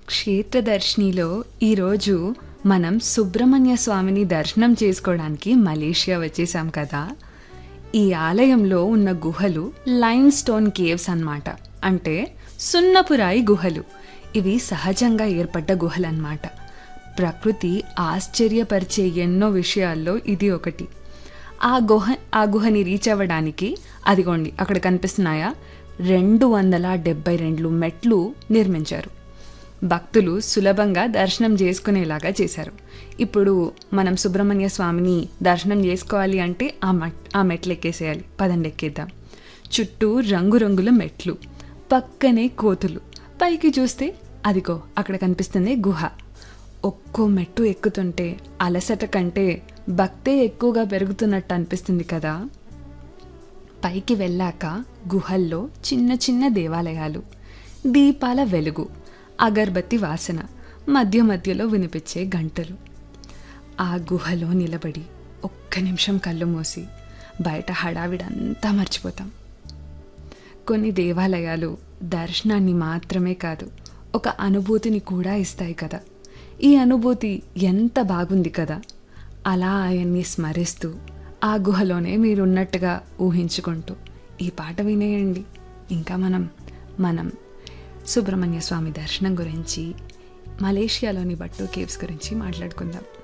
క్షేత్రదర్శినిలో ఈరోజు మనం సుబ్రహ్మణ్య స్వామిని దర్శనం చేసుకోవడానికి మలేషియా వచ్చేసాం కదా ఈ ఆలయంలో ఉన్న గుహలు లైమ్ స్టోన్ కేవ్స్ అన్నమాట అంటే సున్నపురాయి గుహలు ఇవి సహజంగా ఏర్పడ్డ గుహలన్నమాట ప్రకృతి ఆశ్చర్యపరిచే ఎన్నో విషయాల్లో ఇది ఒకటి ఆ గుహ ఆ గుహని రీచ్ అవ్వడానికి అదిగోండి అక్కడ కనిపిస్తున్నాయా రెండు వందల డెబ్బై రెండు మెట్లు నిర్మించారు భక్తులు సులభంగా దర్శనం చేసుకునేలాగా చేశారు ఇప్పుడు మనం సుబ్రహ్మణ్య స్వామిని దర్శనం చేసుకోవాలి అంటే ఆ మట్ ఆ మెట్లు ఎక్కేసేయాలి పదండి ఎక్కేద్దాం చుట్టూ రంగురంగుల మెట్లు పక్కనే కోతులు పైకి చూస్తే అదిగో అక్కడ కనిపిస్తుంది గుహ ఒక్కో మెట్టు ఎక్కుతుంటే అలసట కంటే భక్తే ఎక్కువగా పెరుగుతున్నట్టు అనిపిస్తుంది కదా పైకి వెళ్ళాక గుహల్లో చిన్న చిన్న దేవాలయాలు దీపాల వెలుగు అగర్బత్తి వాసన మధ్య మధ్యలో వినిపించే గంటలు ఆ గుహలో నిలబడి ఒక్క నిమిషం కళ్ళు మూసి బయట హడావిడంతా మర్చిపోతాం కొన్ని దేవాలయాలు దర్శనాన్ని మాత్రమే కాదు ఒక అనుభూతిని కూడా ఇస్తాయి కదా ఈ అనుభూతి ఎంత బాగుంది కదా అలా ఆయన్ని స్మరిస్తూ ఆ గుహలోనే మీరున్నట్టుగా ఊహించుకుంటూ ఈ పాట వినేయండి ఇంకా మనం మనం సుబ్రహ్మణ్య స్వామి దర్శనం గురించి మలేషియాలోని బట్టు కేవ్స్ గురించి మాట్లాడుకుందాం